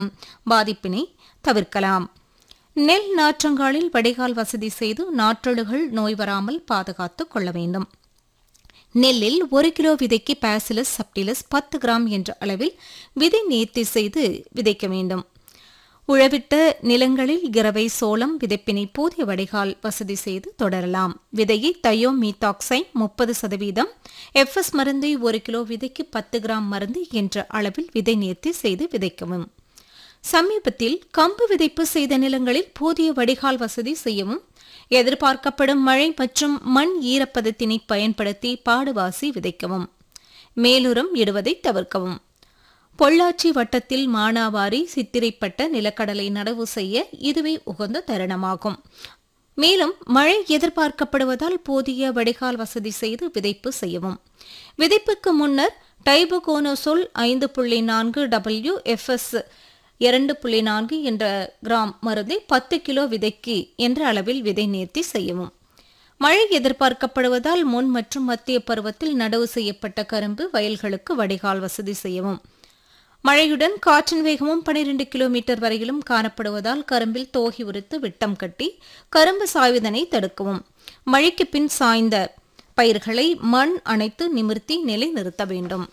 பாதிப்பினை தவிர்க்கலாம் நெல் நாற்றங்காலில் வடிகால் வசதி செய்து நாற்றழுகள் நோய் வராமல் பாதுகாத்துக் கொள்ள வேண்டும் நெல்லில் ஒரு கிலோ விதைக்கு பாசிலஸ் சப்டிலஸ் பத்து கிராம் என்ற அளவில் விதை நேர்த்தி செய்து விதைக்க வேண்டும் உழவிட்ட நிலங்களில் கிரவை சோளம் விதைப்பினை போதிய வடிகால் வசதி செய்து தொடரலாம் விதையை தயோ மீத்தாக்சைன் முப்பது சதவீதம் எஃப்எஸ் மருந்தை ஒரு கிலோ விதைக்கு பத்து கிராம் மருந்து என்ற அளவில் விதை நேர்த்தி செய்து விதைக்கவும் சமீபத்தில் கம்பு விதைப்பு செய்த நிலங்களில் போதிய வடிகால் வசதி செய்யவும் எதிர்பார்க்கப்படும் மழை மற்றும் மண் ஈரப்பதத்தினை பயன்படுத்தி பாடுவாசி விதைக்கவும் மேலுரம் இடுவதை தவிர்க்கவும் பொள்ளாச்சி வட்டத்தில் மானாவாரி சித்திரைப்பட்ட நிலக்கடலை நடவு செய்ய இதுவே உகந்த தருணமாகும் மேலும் மழை எதிர்பார்க்கப்படுவதால் போதிய வடிகால் வசதி செய்து விதைப்பு செய்யவும் விதைப்புக்கு முன்னர் டைபுகோனோசோல் ஐந்து புள்ளி நான்கு டபிள்யூ எஃப்எஸ் இரண்டு புள்ளி நான்கு என்ற கிராம் மருந்தை பத்து கிலோ விதைக்கு என்ற அளவில் விதை நேர்த்தி செய்யவும் மழை எதிர்பார்க்கப்படுவதால் முன் மற்றும் மத்திய பருவத்தில் நடவு செய்யப்பட்ட கரும்பு வயல்களுக்கு வடிகால் வசதி செய்யவும் மழையுடன் காற்றின் வேகமும் 12 கிலோமீட்டர் வரையிலும் காணப்படுவதால் கரும்பில் தோகி உரித்து விட்டம் கட்டி கரும்பு சாய்வதனை தடுக்கவும் மழைக்கு பின் சாய்ந்த பயிர்களை மண் அணைத்து நிமிர்த்தி நிலை நிறுத்த வேண்டும்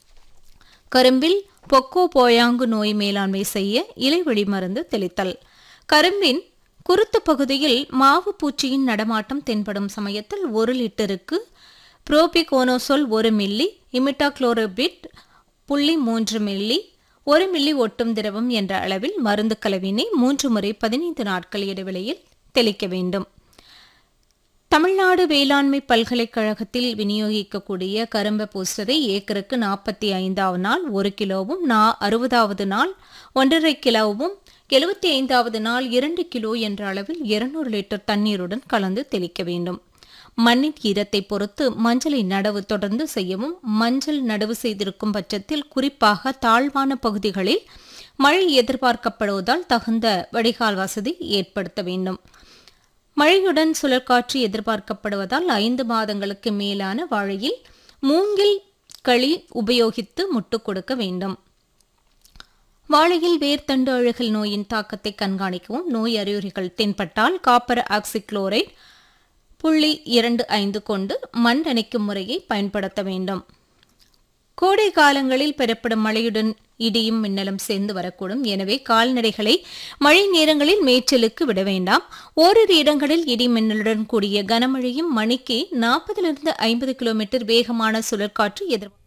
கரும்பில் பொக்கோ போயாங்கு நோய் மேலாண்மை செய்ய இலைவழி மருந்து தெளித்தல் கரும்பின் குருத்து பகுதியில் மாவு பூச்சியின் நடமாட்டம் தென்படும் சமயத்தில் ஒரு லிட்டருக்கு புரோபிகோனோசோல் ஒரு மில்லி இமிட்டாக்ளோரோபிட் புள்ளி மூன்று மில்லி ஒரு மில்லி ஒட்டும் திரவம் என்ற அளவில் மருந்து கலவினை மூன்று முறை பதினைந்து நாட்கள் இடைவெளியில் தெளிக்க வேண்டும் தமிழ்நாடு வேளாண்மை பல்கலைக்கழகத்தில் விநியோகிக்கக்கூடிய கரும்பு பூஸ்டரை ஏக்கருக்கு நாற்பத்தி ஐந்தாவது நாள் ஒரு கிலோவும் நா அறுபதாவது நாள் ஒன்றரை கிலோவும் எழுபத்தி ஐந்தாவது நாள் இரண்டு கிலோ என்ற அளவில் இருநூறு லிட்டர் தண்ணீருடன் கலந்து தெளிக்க வேண்டும் மண்ணின் ஈரத்தை பொறுத்து மஞ்சளை நடவு தொடர்ந்து செய்யவும் மஞ்சள் நடவு செய்திருக்கும் பட்சத்தில் குறிப்பாக தாழ்வான பகுதிகளில் மழை எதிர்பார்க்கப்படுவதால் தகுந்த வடிகால் வசதி ஏற்படுத்த வேண்டும் மழையுடன் சுழற்காற்று எதிர்பார்க்கப்படுவதால் ஐந்து மாதங்களுக்கு மேலான வாழையில் மூங்கில் களி உபயோகித்து முட்டு கொடுக்க வேண்டும் வாழையில் வேர்த்தண்டு அழுகல் நோயின் தாக்கத்தை கண்காணிக்கவும் நோய் அறிகுறிகள் தென்பட்டால் காப்பர் ஆக்சிக்ளோரைட் புள்ளி இரண்டு ஐந்து கொண்டு மண் அணைக்கும் முறையை பயன்படுத்த வேண்டும் கோடை காலங்களில் பெறப்படும் மழையுடன் இடியும் மின்னலும் சேர்ந்து வரக்கூடும் எனவே கால்நடைகளை மழை நேரங்களில் மேய்ச்சலுக்கு விட வேண்டாம் ஓரிரு இடங்களில் இடி மின்னலுடன் கூடிய கனமழையும் மணிக்கு நாற்பதிலிருந்து ஐம்பது கிலோமீட்டர் வேகமான சுழற்காற்று எதிர்